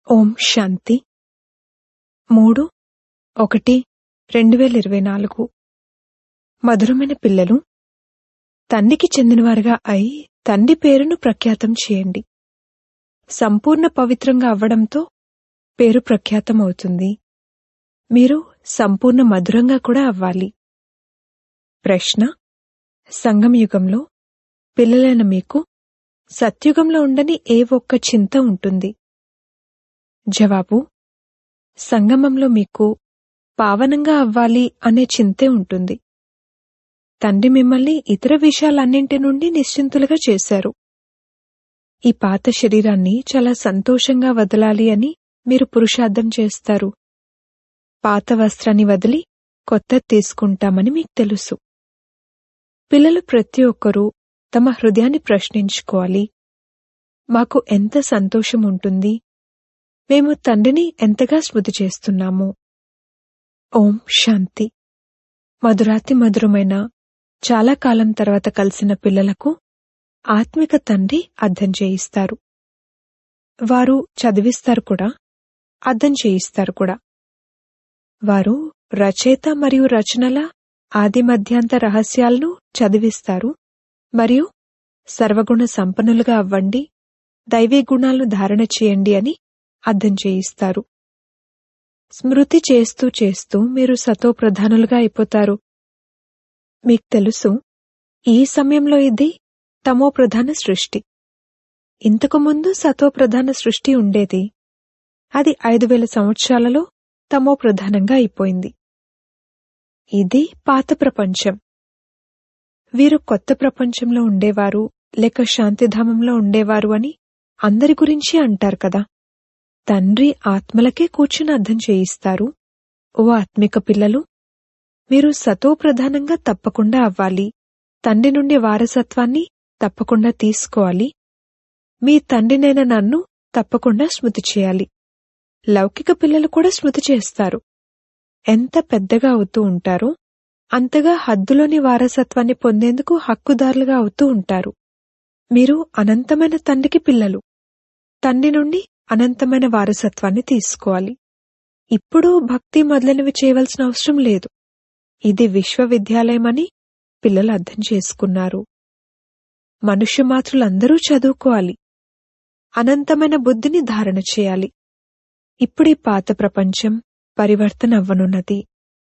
ఓం శాంతి మూడు ఒకటి రెండు వేల ఇరవై నాలుగు మధురమైన పిల్లలు తండ్రికి చెందినవారుగా అయి తండ్రి పేరును ప్రఖ్యాతం చేయండి సంపూర్ణ పవిత్రంగా అవ్వడంతో పేరు ప్రఖ్యాతం అవుతుంది మీరు సంపూర్ణ మధురంగా కూడా అవ్వాలి ప్రశ్న సంగం యుగంలో పిల్లలైన మీకు సత్యుగంలో ఉండని ఏ ఒక్క చింత ఉంటుంది జవాబు సంగమంలో మీకు పావనంగా అవ్వాలి అనే చింతే ఉంటుంది తండ్రి మిమ్మల్ని ఇతర విషయాలన్నింటి నుండి నిశ్చింతులుగా చేశారు ఈ పాత శరీరాన్ని చాలా సంతోషంగా వదలాలి అని మీరు పురుషార్థం చేస్తారు పాత వస్త్రాన్ని వదిలి కొత్త తీసుకుంటామని మీకు తెలుసు పిల్లలు ప్రతి ఒక్కరూ తమ హృదయాన్ని ప్రశ్నించుకోవాలి మాకు ఎంత సంతోషం ఉంటుంది మేము తండ్రిని ఎంతగా స్మృతి చేస్తున్నాము ఓం శాంతి మధురాతి మధురమైన చాలా కాలం తర్వాత కలిసిన పిల్లలకు ఆత్మిక తండ్రి అర్థం చేయిస్తారు వారు చదివిస్తారు కూడా అర్థం చేయిస్తారు కూడా వారు రచయిత మరియు రచనల ఆది మధ్యాంత రహస్యాలను చదివిస్తారు మరియు సర్వగుణ సంపన్నులుగా అవ్వండి దైవీ గుణాలను ధారణ చేయండి అని అర్థం చేయిస్తారు స్మృతి చేస్తూ చేస్తూ మీరు సతో ప్రధానులుగా అయిపోతారు మీకు తెలుసు ఈ సమయంలో ఇది తమో ప్రధాన సృష్టి ఇంతకు ముందు సతో ప్రధాన సృష్టి ఉండేది అది ఐదు వేల సంవత్సరాలలో తమో ప్రధానంగా అయిపోయింది ఇది పాత ప్రపంచం వీరు కొత్త ప్రపంచంలో ఉండేవారు లేక శాంతిధామంలో ఉండేవారు అని అందరి గురించి అంటారు కదా తండ్రి ఆత్మలకే కూర్చుని అర్థం చేయిస్తారు ఓ ఆత్మిక పిల్లలు మీరు సతో ప్రధానంగా తప్పకుండా అవ్వాలి తండ్రి నుండి వారసత్వాన్ని తప్పకుండా తీసుకోవాలి మీ తండ్రినైన నన్ను తప్పకుండా స్మృతి చేయాలి లౌకిక పిల్లలు కూడా స్మృతి చేస్తారు ఎంత పెద్దగా అవుతూ ఉంటారో అంతగా హద్దులోని వారసత్వాన్ని పొందేందుకు హక్కుదారులుగా అవుతూ ఉంటారు మీరు అనంతమైన తండ్రికి పిల్లలు తండ్రి నుండి అనంతమైన వారసత్వాన్ని తీసుకోవాలి ఇప్పుడు భక్తి మొదలైనవి చేయవలసిన అవసరం లేదు ఇది విశ్వవిద్యాలయమని పిల్లలు అర్థం చేసుకున్నారు మనుష్య మాతృలందరూ చదువుకోవాలి అనంతమైన బుద్ధిని ధారణ చేయాలి ఇప్పుడీ పాత ప్రపంచం పరివర్తన అవ్వనున్నది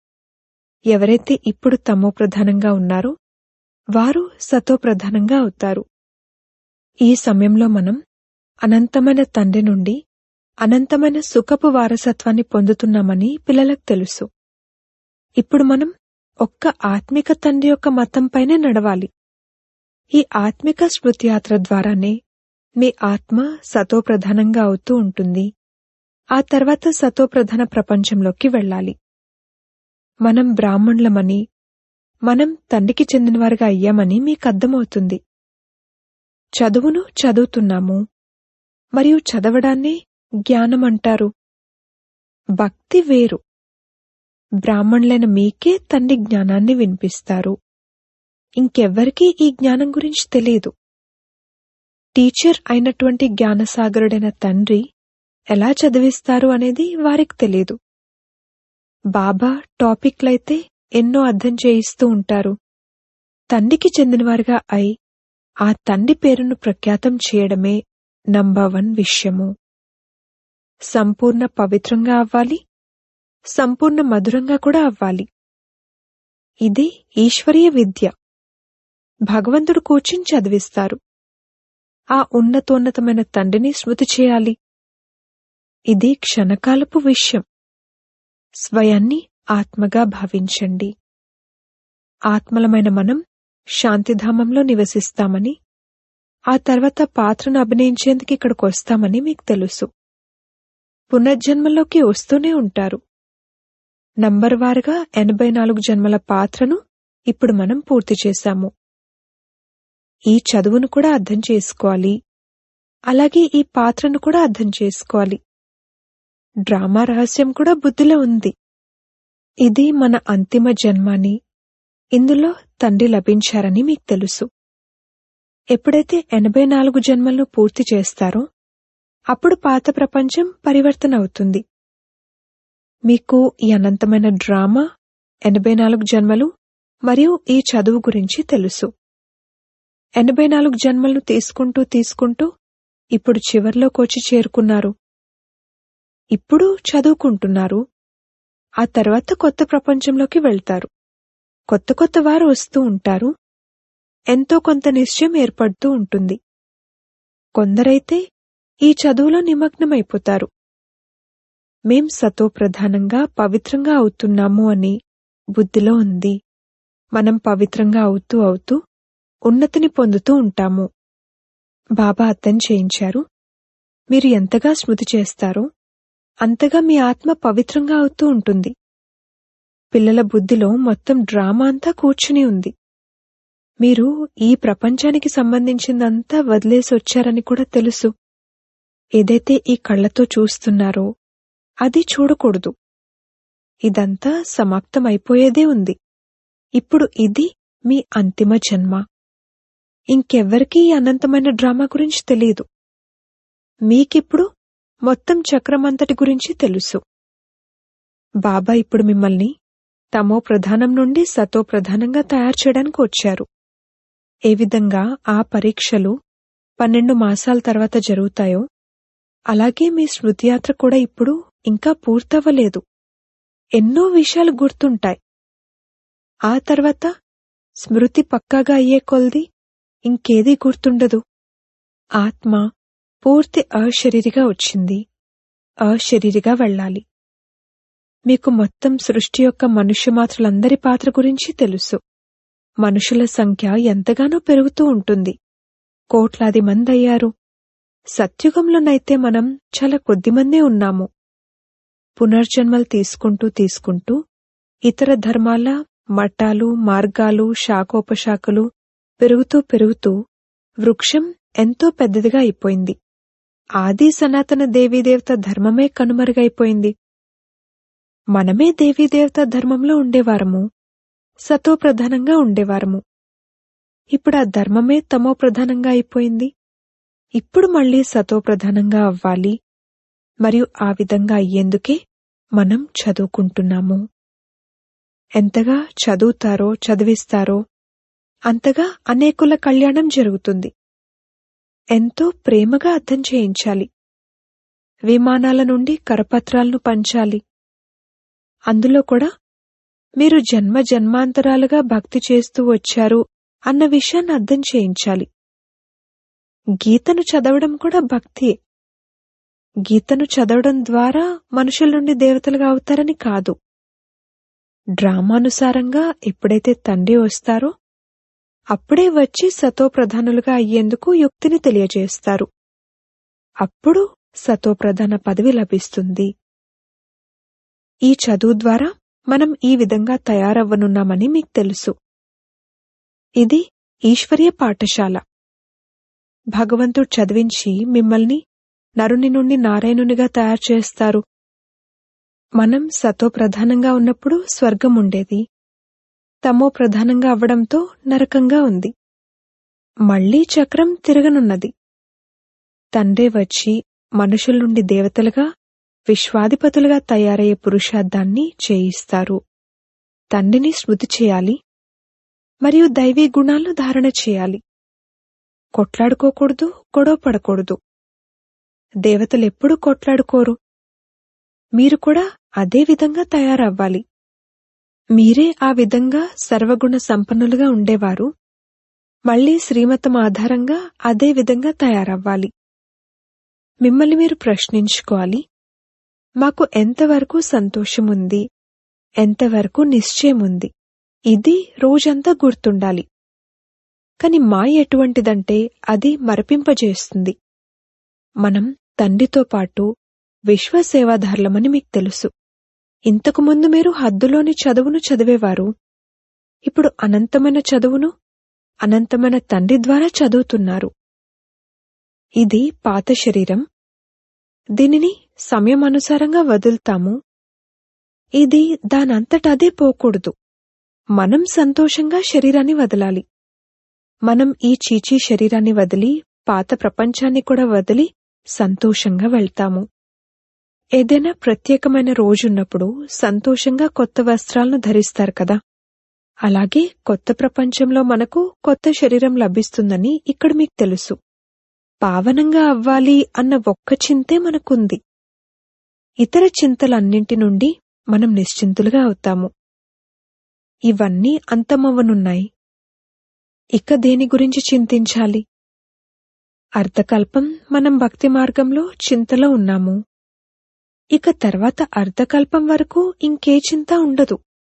ఎవరైతే ఇప్పుడు తమో ప్రధానంగా ఉన్నారో వారు సతో ప్రధానంగా అవుతారు ఈ సమయంలో మనం అనంతమైన తండ్రి నుండి అనంతమైన సుఖపు వారసత్వాన్ని పొందుతున్నామని పిల్లలకు తెలుసు ఇప్పుడు మనం ఒక్క ఆత్మిక తండ్రి యొక్క మతంపైనే నడవాలి ఈ ఆత్మిక స్మృతి యాత్ర ద్వారానే మీ ఆత్మ సతో ప్రధానంగా అవుతూ ఉంటుంది ఆ తర్వాత సతో ప్రధాన ప్రపంచంలోకి వెళ్ళాలి మనం బ్రాహ్మణులమని మనం తండ్రికి చెందినవారుగా అయ్యామని మీకు అర్థమవుతుంది చదువును చదువుతున్నాము మరియు చదవడాన్ని జ్ఞానం అంటారు భక్తి వేరు బ్రాహ్మణులైన మీకే తండ్రి జ్ఞానాన్ని వినిపిస్తారు ఇంకెవ్వరికీ ఈ జ్ఞానం గురించి తెలియదు టీచర్ అయినటువంటి జ్ఞానసాగరుడైన తండ్రి ఎలా చదివిస్తారు అనేది వారికి తెలియదు బాబా టాపిక్లైతే ఎన్నో అర్థం చేయిస్తూ ఉంటారు తండ్రికి చెందినవారుగా అయి ఆ తండ్రి పేరును ప్రఖ్యాతం చేయడమే నంబర్ వన్ విషయము సంపూర్ణ పవిత్రంగా అవ్వాలి సంపూర్ణ మధురంగా కూడా అవ్వాలి ఇది ఈశ్వరీయ విద్య భగవంతుడు కూర్చుని చదివిస్తారు ఆ ఉన్నతోన్నతమైన తండ్రిని స్మృతి చేయాలి ఇది క్షణకాలపు విషయం స్వయాన్ని ఆత్మగా భావించండి ఆత్మలమైన మనం శాంతిధామంలో నివసిస్తామని ఆ తర్వాత పాత్రను అభినయించేందుకు ఇక్కడికి వస్తామని మీకు తెలుసు పునర్జన్మలోకి వస్తూనే ఉంటారు నంబర్ వారుగా ఎనభై నాలుగు జన్మల పాత్రను ఇప్పుడు మనం పూర్తి చేశాము ఈ చదువును కూడా అర్థం చేసుకోవాలి అలాగే ఈ పాత్రను కూడా అర్థం చేసుకోవాలి డ్రామా రహస్యం కూడా బుద్ధిలో ఉంది ఇది మన అంతిమ జన్మాని ఇందులో తండ్రి లభించారని మీకు తెలుసు ఎప్పుడైతే ఎనభై నాలుగు జన్మలను పూర్తి చేస్తారో అప్పుడు పాత ప్రపంచం పరివర్తన అవుతుంది మీకు ఈ అనంతమైన డ్రామా ఎనభై నాలుగు జన్మలు మరియు ఈ చదువు గురించి తెలుసు ఎనభై నాలుగు జన్మలను తీసుకుంటూ తీసుకుంటూ ఇప్పుడు చివర్లోకి వచ్చి చేరుకున్నారు ఇప్పుడు చదువుకుంటున్నారు ఆ తర్వాత కొత్త ప్రపంచంలోకి వెళ్తారు కొత్త కొత్త వారు వస్తూ ఉంటారు ఎంతో కొంత నిశ్చయం ఏర్పడుతూ ఉంటుంది కొందరైతే ఈ చదువులో నిమగ్నమైపోతారు మేం సతో ప్రధానంగా పవిత్రంగా అవుతున్నాము అని బుద్ధిలో ఉంది మనం పవిత్రంగా అవుతూ అవుతూ ఉన్నతిని పొందుతూ ఉంటాము బాబా అర్థం చేయించారు మీరు ఎంతగా స్మృతి చేస్తారో అంతగా మీ ఆత్మ పవిత్రంగా అవుతూ ఉంటుంది పిల్లల బుద్ధిలో మొత్తం డ్రామా అంతా కూర్చుని ఉంది మీరు ఈ ప్రపంచానికి సంబంధించిందంతా వదిలేసి వచ్చారని కూడా తెలుసు ఏదైతే ఈ కళ్ళతో చూస్తున్నారో అది చూడకూడదు ఇదంతా సమాప్తమైపోయేదే ఉంది ఇప్పుడు ఇది మీ అంతిమ జన్మ ఇంకెవ్వరికీ ఈ అనంతమైన డ్రామా గురించి తెలియదు మీకిప్పుడు మొత్తం చక్రమంతటి గురించి తెలుసు బాబా ఇప్పుడు మిమ్మల్ని తమో ప్రధానం నుండి సతో ప్రధానంగా తయారు చేయడానికి వచ్చారు ఏ విధంగా ఆ పరీక్షలు పన్నెండు మాసాల తర్వాత జరుగుతాయో అలాగే మీ స్మృతియాత్ర కూడా ఇప్పుడు ఇంకా పూర్తవ్వలేదు ఎన్నో విషయాలు గుర్తుంటాయి ఆ తర్వాత స్మృతి పక్కాగా అయ్యే కొల్ది ఇంకేదీ గుర్తుండదు ఆత్మ పూర్తి అశరీరిగా వచ్చింది అశరీరిగా వెళ్ళాలి మీకు మొత్తం సృష్టి యొక్క మనుష్యమాత్రులందరి పాత్ర గురించి తెలుసు మనుషుల సంఖ్య ఎంతగానో పెరుగుతూ ఉంటుంది కోట్లాది మంది అయ్యారు సత్యుగంలోనైతే మనం చాలా కొద్దిమందే ఉన్నాము పునర్జన్మలు తీసుకుంటూ తీసుకుంటూ ఇతర ధర్మాల మఠాలు మార్గాలు శాఖోపశాఖలు పెరుగుతూ పెరుగుతూ వృక్షం ఎంతో పెద్దదిగా అయిపోయింది ఆది సనాతన దేవీదేవత ధర్మమే కనుమరుగైపోయింది మనమే దేవీదేవత ధర్మంలో ఉండేవారము సతో ప్రధానంగా ఉండేవారము ఇప్పుడు ఆ ధర్మమే తమో ప్రధానంగా అయిపోయింది ఇప్పుడు మళ్ళీ సతో ప్రధానంగా అవ్వాలి మరియు ఆ విధంగా అయ్యేందుకే మనం చదువుకుంటున్నాము ఎంతగా చదువుతారో చదివిస్తారో అంతగా అనేకుల కళ్యాణం జరుగుతుంది ఎంతో ప్రేమగా అర్థం చేయించాలి విమానాల నుండి కరపత్రాలను పంచాలి అందులో కూడా మీరు జన్మ జన్మాంతరాలుగా భక్తి చేస్తూ వచ్చారు అన్న విషయాన్ని అర్థం చేయించాలి గీతను చదవడం కూడా భక్తియే గీతను చదవడం ద్వారా మనుషుల నుండి దేవతలుగా అవుతారని కాదు డ్రామానుసారంగా ఎప్పుడైతే తండ్రి వస్తారో అప్పుడే వచ్చి సతో ప్రధానులుగా అయ్యేందుకు యుక్తిని తెలియజేస్తారు అప్పుడు సతో ప్రధాన పదవి లభిస్తుంది ఈ చదువు ద్వారా మనం ఈ విధంగా తయారవ్వనున్నామని మీకు తెలుసు ఇది ఈశ్వర్య పాఠశాల భగవంతుడు చదివించి మిమ్మల్ని నరుని నుండి నారాయణునిగా తయారు చేస్తారు మనం సతో ప్రధానంగా ఉన్నప్పుడు స్వర్గం ఉండేది తమో ప్రధానంగా అవ్వడంతో నరకంగా ఉంది మళ్లీ చక్రం తిరగనున్నది తండ్రే వచ్చి మనుషుల నుండి దేవతలుగా విశ్వాధిపతులుగా తయారయ్యే పురుషార్థాన్ని చేయిస్తారు తండ్రిని స్మృతి చేయాలి మరియు దైవీ గుణాలను ధారణ చేయాలి కొట్లాడుకోకూడదు గొడవ పడకూడదు దేవతలెప్పుడూ కొట్లాడుకోరు మీరు కూడా అదే విధంగా తయారవ్వాలి మీరే ఆ విధంగా సర్వగుణ సంపన్నులుగా ఉండేవారు మళ్లీ శ్రీమతం ఆధారంగా అదే విధంగా తయారవ్వాలి మిమ్మల్ని మీరు ప్రశ్నించుకోవాలి మాకు ఎంతవరకు సంతోషముంది ఎంతవరకు నిశ్చయముంది ఇది రోజంతా గుర్తుండాలి కాని మాయ ఎటువంటిదంటే అది మరపింపజేస్తుంది మనం తండ్రితో పాటు విశ్వసేవాదారులమని మీకు తెలుసు ఇంతకుముందు మీరు హద్దులోని చదువును చదివేవారు ఇప్పుడు అనంతమైన చదువును అనంతమైన తండ్రి ద్వారా చదువుతున్నారు ఇది పాత శరీరం దీనిని సమయం అనుసారంగా వదులుతాము ఇది దానంతటదే పోకూడదు మనం సంతోషంగా శరీరాన్ని వదలాలి మనం ఈ చీచీ శరీరాన్ని వదిలి పాత ప్రపంచాన్ని కూడా వదిలి సంతోషంగా వెళ్తాము ఏదైనా ప్రత్యేకమైన రోజున్నప్పుడు సంతోషంగా కొత్త వస్త్రాలను ధరిస్తారు కదా అలాగే కొత్త ప్రపంచంలో మనకు కొత్త శరీరం లభిస్తుందని ఇక్కడ మీకు తెలుసు పావనంగా అవ్వాలి అన్న ఒక్క చింతే మనకుంది ఇతర చింతలన్నింటి నుండి మనం నిశ్చింతులుగా అవుతాము ఇవన్నీ అంతమవ్వనున్నాయి ఇక దేని గురించి చింతించాలి అర్ధకల్పం మనం భక్తి మార్గంలో చింతలో ఉన్నాము ఇక తర్వాత అర్ధకల్పం వరకు ఇంకే చింత ఉండదు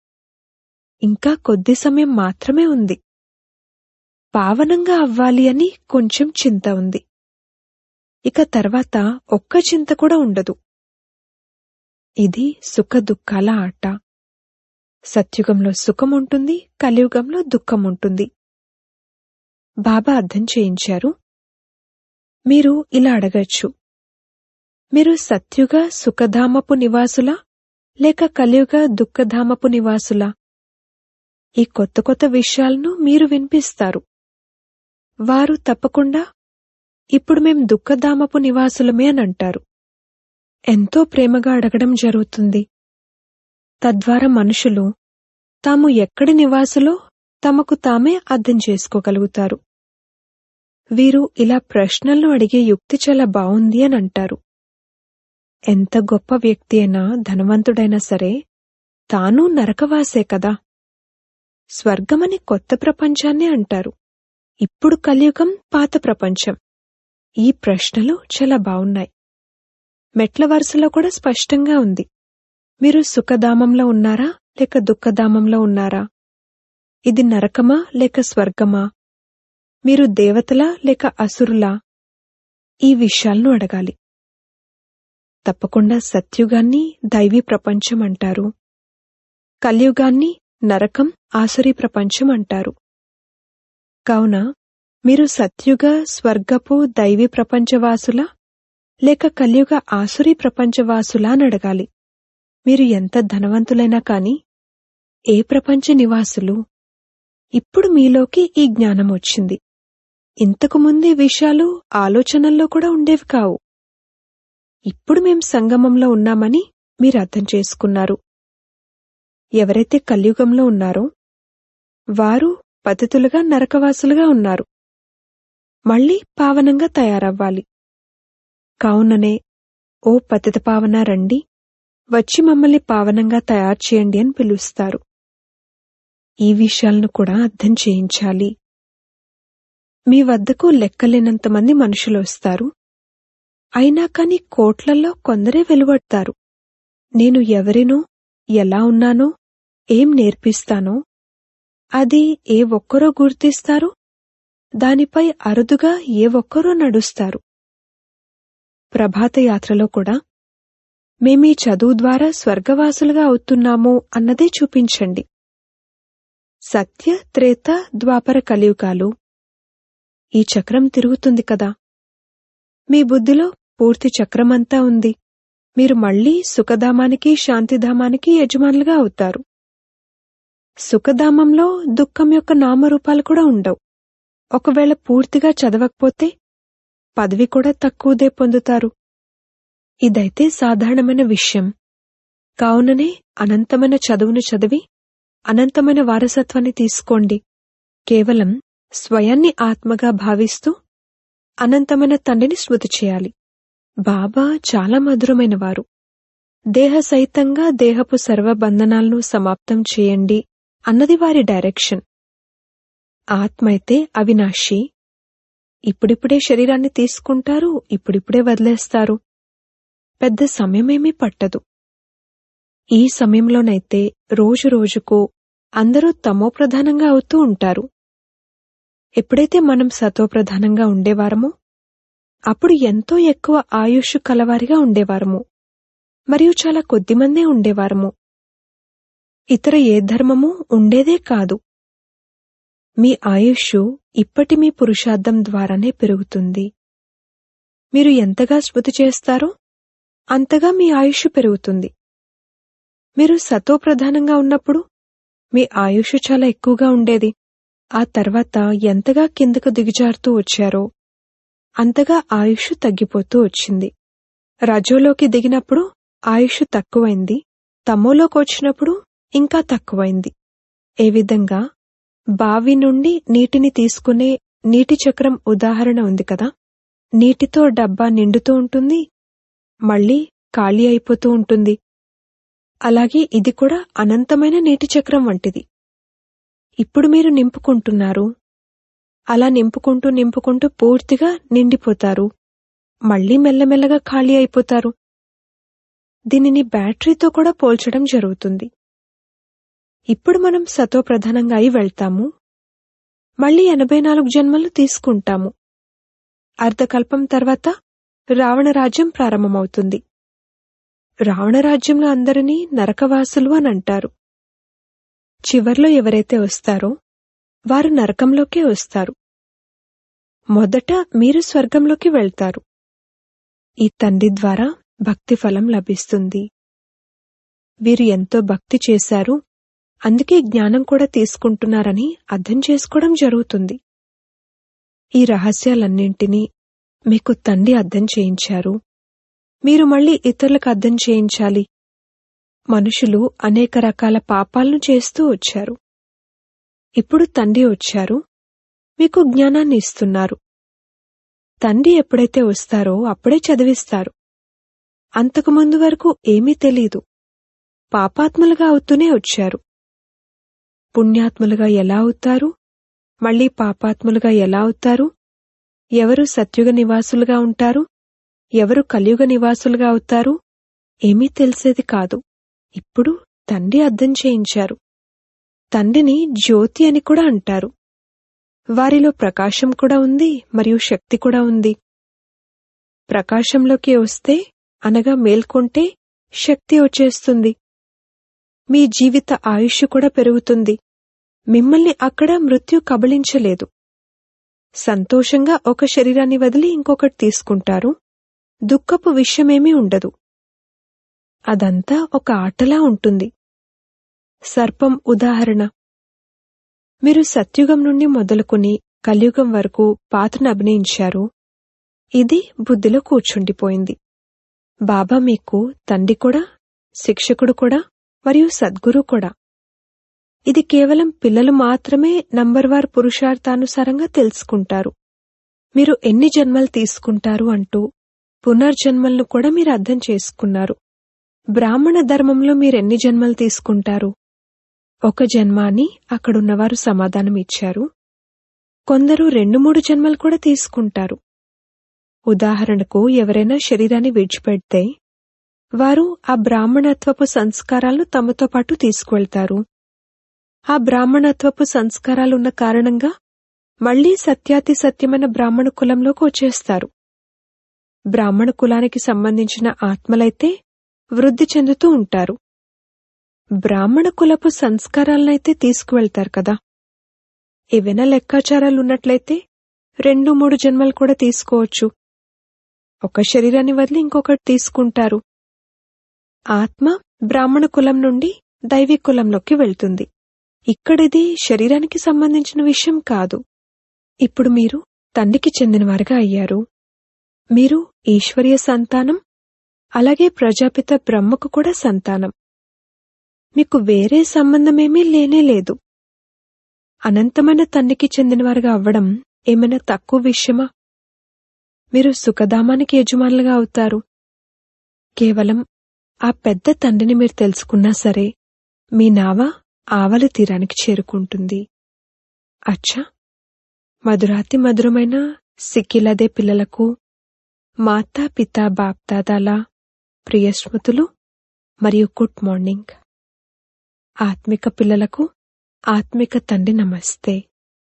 ఇంకా కొద్ది సమయం మాత్రమే ఉంది పావనంగా అవ్వాలి అని కొంచెం చింత ఉంది ఇక తర్వాత ఒక్క చింత కూడా ఉండదు ఇది సుఖ దుఃఖాల ఆట సత్యుగంలో సుఖం ఉంటుంది కలియుగంలో దుఃఖం ఉంటుంది బాబా అర్థం చేయించారు మీరు ఇలా అడగచ్చు మీరు సత్యుగ సుఖధామపు నివాసులా లేక కలియుగ దుఃఖధామపు నివాసులా ఈ కొత్త కొత్త విషయాలను మీరు వినిపిస్తారు వారు తప్పకుండా ఇప్పుడు మేం దుఃఖధామపు నివాసులమే అని అంటారు ఎంతో ప్రేమగా అడగడం జరుగుతుంది తద్వారా మనుషులు తాము ఎక్కడి నివాసులో తమకు తామే అర్థం చేసుకోగలుగుతారు వీరు ఇలా ప్రశ్నలను అడిగే యుక్తి చాలా బావుంది అని అంటారు ఎంత గొప్ప వ్యక్తి అయినా ధనవంతుడైనా సరే తాను నరకవాసే కదా స్వర్గమని కొత్త ప్రపంచాన్నే అంటారు ఇప్పుడు కలియుగం పాత ప్రపంచం ఈ ప్రశ్నలు చాలా బావున్నాయి మెట్ల వరుసలో కూడా స్పష్టంగా ఉంది మీరు సుఖధామంలో ఉన్నారా లేక దుఃఖధామంలో ఉన్నారా ఇది నరకమా లేక స్వర్గమా మీరు దేవతలా లేక అసురులా ఈ విషయాలను అడగాలి తప్పకుండా సత్యుగాన్ని దైవీ ప్రపంచం అంటారు కలియుగాన్ని నరకం ఆసురీ ప్రపంచం అంటారు కావున మీరు సత్యుగ స్వర్గపు దైవీ ప్రపంచవాసులా లేక కలియుగ ఆసురీ ప్రపంచవాసులా అని అడగాలి మీరు ఎంత ధనవంతులైనా కాని ఏ ప్రపంచ నివాసులు ఇప్పుడు మీలోకి ఈ జ్ఞానం వచ్చింది ఇంతకు ముందు ఈ విషయాలు ఆలోచనల్లో కూడా ఉండేవి కావు ఇప్పుడు మేం సంగమంలో ఉన్నామని మీరు అర్థం చేసుకున్నారు ఎవరైతే కలియుగంలో ఉన్నారో వారు పతితులుగా నరకవాసులుగా ఉన్నారు మళ్ళీ పావనంగా తయారవ్వాలి కావుననే ఓ పతిత పావన రండి వచ్చి మమ్మల్ని పావనంగా తయారు చేయండి అని పిలుస్తారు ఈ విషయాలను కూడా అర్థం చేయించాలి మీ వద్దకు లెక్కలేనంత మంది మనుషులు వస్తారు అయినా కాని కోట్లలో కొందరే వెలువడతారు నేను ఎవరినో ఎలా ఉన్నానో ఏం నేర్పిస్తానో అది ఏ ఒక్కరో గుర్తిస్తారు దానిపై అరుదుగా ఏ ఒక్కరో నడుస్తారు ప్రభాత యాత్రలో కూడా మేమీ చదువు ద్వారా స్వర్గవాసులుగా అవుతున్నాము అన్నదే చూపించండి సత్య త్రేత ద్వాపర కలియుగాలు ఈ చక్రం తిరుగుతుంది కదా మీ బుద్ధిలో పూర్తి చక్రమంతా ఉంది మీరు మళ్లీ సుఖధామానికి శాంతిధామానికి యజమానులుగా అవుతారు సుఖధామంలో దుఃఖం యొక్క నామరూపాలు కూడా ఉండవు ఒకవేళ పూర్తిగా చదవకపోతే పదవి కూడా తక్కువదే పొందుతారు ఇదైతే సాధారణమైన విషయం కావుననే అనంతమైన చదువును చదివి అనంతమైన వారసత్వాన్ని తీసుకోండి కేవలం స్వయాన్ని ఆత్మగా భావిస్తూ అనంతమైన తండ్రిని స్మృతి చేయాలి బాబా చాలా మధురమైన వారు దేహ సహితంగా దేహపు సర్వబంధనాలను సమాప్తం చేయండి అన్నది వారి డైరెక్షన్ ఆత్మ అయితే అవినాశి ఇప్పుడిప్పుడే శరీరాన్ని తీసుకుంటారు ఇప్పుడిప్పుడే వదిలేస్తారు పెద్ద సమయమేమీ పట్టదు ఈ సమయంలోనైతే రోజు రోజుకు అందరూ తమోప్రధానంగా అవుతూ ఉంటారు ఎప్పుడైతే మనం సతోప్రధానంగా ఉండేవారమో అప్పుడు ఎంతో ఎక్కువ ఆయుష్ కలవారిగా ఉండేవారము మరియు చాలా కొద్దిమందే ఉండేవారము ఇతర ఏ ధర్మము ఉండేదే కాదు మీ ఆయుష్ ఇప్పటి మీ పురుషార్థం ద్వారానే పెరుగుతుంది మీరు ఎంతగా స్మృతి చేస్తారో అంతగా మీ ఆయుష్ పెరుగుతుంది మీరు సతోప్రధానంగా ఉన్నప్పుడు మీ ఆయుష్ చాలా ఎక్కువగా ఉండేది ఆ తర్వాత ఎంతగా కిందకు దిగజారుతూ వచ్చారో అంతగా ఆయుష్ తగ్గిపోతూ వచ్చింది రజోలోకి దిగినప్పుడు ఆయుష్ తక్కువైంది తమోలోకి వచ్చినప్పుడు ఇంకా తక్కువైంది ఏ విధంగా బావి నుండి నీటిని తీసుకునే నీటి చక్రం ఉదాహరణ ఉంది కదా నీటితో డబ్బా నిండుతూ ఉంటుంది మళ్ళీ ఖాళీ అయిపోతూ ఉంటుంది అలాగే ఇది కూడా అనంతమైన నీటి చక్రం వంటిది ఇప్పుడు మీరు నింపుకుంటున్నారు అలా నింపుకుంటూ నింపుకుంటూ పూర్తిగా నిండిపోతారు మళ్ళీ మెల్లమెల్లగా ఖాళీ అయిపోతారు దీనిని బ్యాటరీతో కూడా పోల్చడం జరుగుతుంది ఇప్పుడు మనం సతోప్రధానంగా అయి వెళ్తాము మళ్ళీ ఎనభై నాలుగు జన్మలు తీసుకుంటాము అర్ధకల్పం తర్వాత రావణ రాజ్యం ప్రారంభమవుతుంది రావణ రాజ్యంలో అందరినీ నరకవాసులు అని అంటారు చివర్లో ఎవరైతే వస్తారో వారు నరకంలోకే వస్తారు మొదట మీరు స్వర్గంలోకి వెళ్తారు ఈ తండ్రి ద్వారా భక్తి ఫలం లభిస్తుంది వీరు ఎంతో భక్తి చేశారు అందుకే జ్ఞానం కూడా తీసుకుంటున్నారని అర్థం చేసుకోవడం జరుగుతుంది ఈ రహస్యాలన్నింటినీ మీకు తండ్రి అర్థం చేయించారు మీరు మళ్ళీ ఇతరులకు అర్థం చేయించాలి మనుషులు అనేక రకాల పాపాలను చేస్తూ వచ్చారు ఇప్పుడు తండ్రి వచ్చారు మీకు జ్ఞానాన్ని ఇస్తున్నారు తండ్రి ఎప్పుడైతే వస్తారో అప్పుడే చదివిస్తారు అంతకుముందు వరకు ఏమీ తెలీదు పాపాత్ములుగా అవుతూనే వచ్చారు పుణ్యాత్ములుగా ఎలా అవుతారు మళ్ళీ పాపాత్ములుగా ఎలా అవుతారు ఎవరు సత్యుగ నివాసులుగా ఉంటారు ఎవరు కలియుగ నివాసులుగా అవుతారు ఏమీ తెలిసేది కాదు ఇప్పుడు తండ్రి అర్థం చేయించారు తండ్రిని జ్యోతి అని కూడా అంటారు వారిలో ప్రకాశం కూడా ఉంది మరియు శక్తి కూడా ఉంది ప్రకాశంలోకి వస్తే అనగా మేల్కొంటే శక్తి వచ్చేస్తుంది మీ జీవిత ఆయుష్ కూడా పెరుగుతుంది మిమ్మల్ని అక్కడ మృత్యు కబళించలేదు సంతోషంగా ఒక శరీరాన్ని వదిలి ఇంకొకటి తీసుకుంటారు దుఃఖపు విషయమేమీ ఉండదు అదంతా ఒక ఆటలా ఉంటుంది సర్పం ఉదాహరణ మీరు సత్యుగం నుండి మొదలుకొని కలియుగం వరకు పాత్రను అభినయించారు ఇది బుద్ధిలో కూర్చుండిపోయింది బాబా మీకు తండ్రి కూడా శిక్షకుడు కూడా మరియు సద్గురు కూడా ఇది కేవలం పిల్లలు మాత్రమే నంబర్వార్ పురుషార్థానుసారంగా తెలుసుకుంటారు మీరు ఎన్ని జన్మలు తీసుకుంటారు అంటూ పునర్జన్మలను కూడా మీరు అర్థం చేసుకున్నారు బ్రాహ్మణ ధర్మంలో మీరెన్ని జన్మలు తీసుకుంటారు ఒక జన్మ అని అక్కడున్నవారు సమాధానం ఇచ్చారు కొందరు రెండు మూడు జన్మలు కూడా తీసుకుంటారు ఉదాహరణకు ఎవరైనా శరీరాన్ని విడిచిపెడితే వారు ఆ బ్రాహ్మణత్వపు సంస్కారాలను తమతో పాటు తీసుకువెళ్తారు ఆ బ్రాహ్మణత్వపు సంస్కారాలున్న కారణంగా మళ్లీ సత్యాతి సత్యమైన బ్రాహ్మణ కులంలోకి వచ్చేస్తారు బ్రాహ్మణ కులానికి సంబంధించిన ఆత్మలైతే వృద్ధి చెందుతూ ఉంటారు బ్రాహ్మణ కులపు సంస్కారాలనైతే తీసుకువెళ్తారు కదా ఏవైనా లెక్కాచారాలున్నట్లయితే రెండు మూడు జన్మలు కూడా తీసుకోవచ్చు ఒక శరీరాన్ని వదిలి ఇంకొకటి తీసుకుంటారు ఆత్మ బ్రాహ్మణ కులం నుండి దైవీ కులంలోకి వెళ్తుంది ఇక్కడిది శరీరానికి సంబంధించిన విషయం కాదు ఇప్పుడు మీరు తండ్రికి చెందినవారుగా అయ్యారు మీరు ఈశ్వరీయ సంతానం అలాగే ప్రజాపిత బ్రహ్మకు కూడా సంతానం మీకు వేరే సంబంధమేమీ లేనే లేదు అనంతమైన తండ్రికి చెందినవారుగా అవ్వడం ఏమైనా తక్కువ విషయమా మీరు సుఖధామానికి యజమానులుగా అవుతారు కేవలం ఆ పెద్ద తండ్రిని మీరు తెలుసుకున్నా సరే మీ నావ ఆవలి తీరానికి చేరుకుంటుంది అచ్చా మధురాతి మధురమైన సిక్కిలదే పిల్లలకు మాతా పితా బాప్దాదాల ప్రియ స్మృతులు మరియు గుడ్ మార్నింగ్ ఆత్మిక పిల్లలకు ఆత్మిక తండ్రి నమస్తే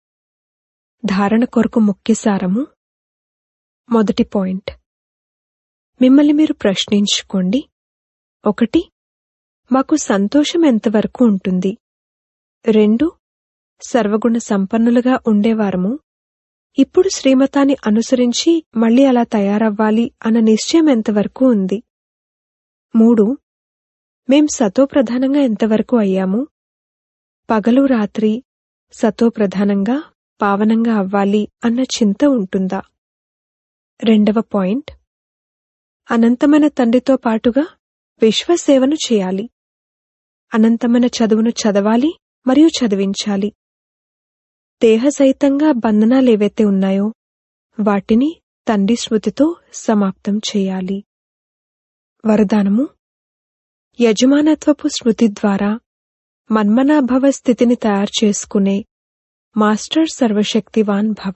ధారణ కొరకు ముఖ్య సారము మొదటి పాయింట్ మిమ్మల్ని మీరు ప్రశ్నించుకోండి ఒకటి మాకు సంతోషం ఎంతవరకు ఉంటుంది రెండు సర్వగుణ సంపన్నులుగా ఉండేవారము ఇప్పుడు శ్రీమతాన్ని అనుసరించి మళ్ళీ అలా తయారవ్వాలి అన్న నిశ్చయం ఎంతవరకు ఉంది మూడు మేం సతోప్రధానంగా ఎంతవరకు అయ్యాము పగలు రాత్రి సతోప్రధానంగా పావనంగా అవ్వాలి అన్న చింత ఉంటుందా రెండవ పాయింట్ అనంతమైన తండ్రితో పాటుగా విశ్వసేవను చేయాలి అనంతమైన చదువును చదవాలి మరియు చదివించాలి దేహసహితంగా బంధనాలేవైతే ఉన్నాయో వాటిని తండ్రి స్మృతితో సమాప్తం చేయాలి వరదానము యజమానత్వపు స్మృతి ద్వారా మన్మనాభవ స్థితిని తయారు చేసుకునే మాస్టర్ సర్వశక్తివాన్ భవ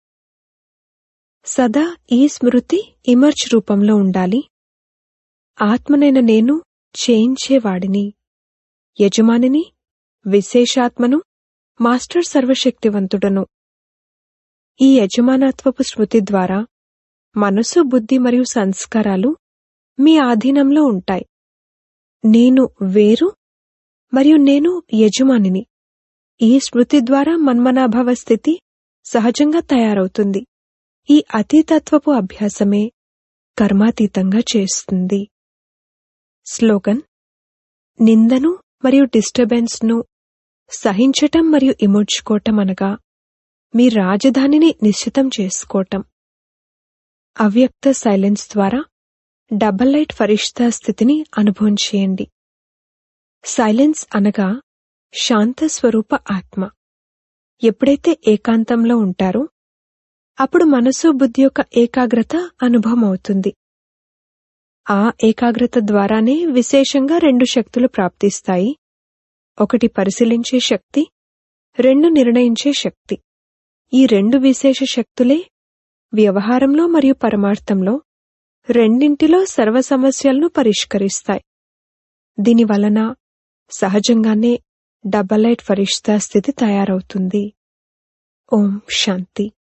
సదా ఈ స్మృతి ఇమర్జ్ రూపంలో ఉండాలి ఆత్మనైన నేను చేయించేవాడిని యజమానిని విశేషాత్మను మాస్టర్ సర్వశక్తివంతుడను ఈ యజమానత్వపు స్మృతి ద్వారా మనసు బుద్ధి మరియు సంస్కారాలు మీ ఆధీనంలో ఉంటాయి నేను వేరు మరియు నేను యజమానిని ఈ స్మృతి ద్వారా మన్మనాభావ స్థితి సహజంగా తయారవుతుంది ఈ అతీతత్వపు అభ్యాసమే కర్మాతీతంగా చేస్తుంది స్లోగన్ నిందను మరియు డిస్టర్బెన్స్ ను సహించటం మరియు ఇముడ్చుకోవటం అనగా మీ రాజధానిని నిశ్చితం చేసుకోవటం అవ్యక్త సైలెన్స్ ద్వారా డబల్ లైట్ ఫరిష్తా స్థితిని అనుభవం చేయండి సైలెన్స్ అనగా శాంత స్వరూప ఆత్మ ఎప్పుడైతే ఏకాంతంలో ఉంటారో అప్పుడు మనసు బుద్ధి యొక్క ఏకాగ్రత అనుభవం అవుతుంది ఆ ఏకాగ్రత ద్వారానే విశేషంగా రెండు శక్తులు ప్రాప్తిస్తాయి ఒకటి పరిశీలించే శక్తి రెండు నిర్ణయించే శక్తి ఈ రెండు విశేష శక్తులే వ్యవహారంలో మరియు పరమార్థంలో రెండింటిలో సర్వ సమస్యలను పరిష్కరిస్తాయి దీని వలన సహజంగానే డబల్ లైట్ ఫరిష్తా స్థితి తయారవుతుంది ఓం శాంతి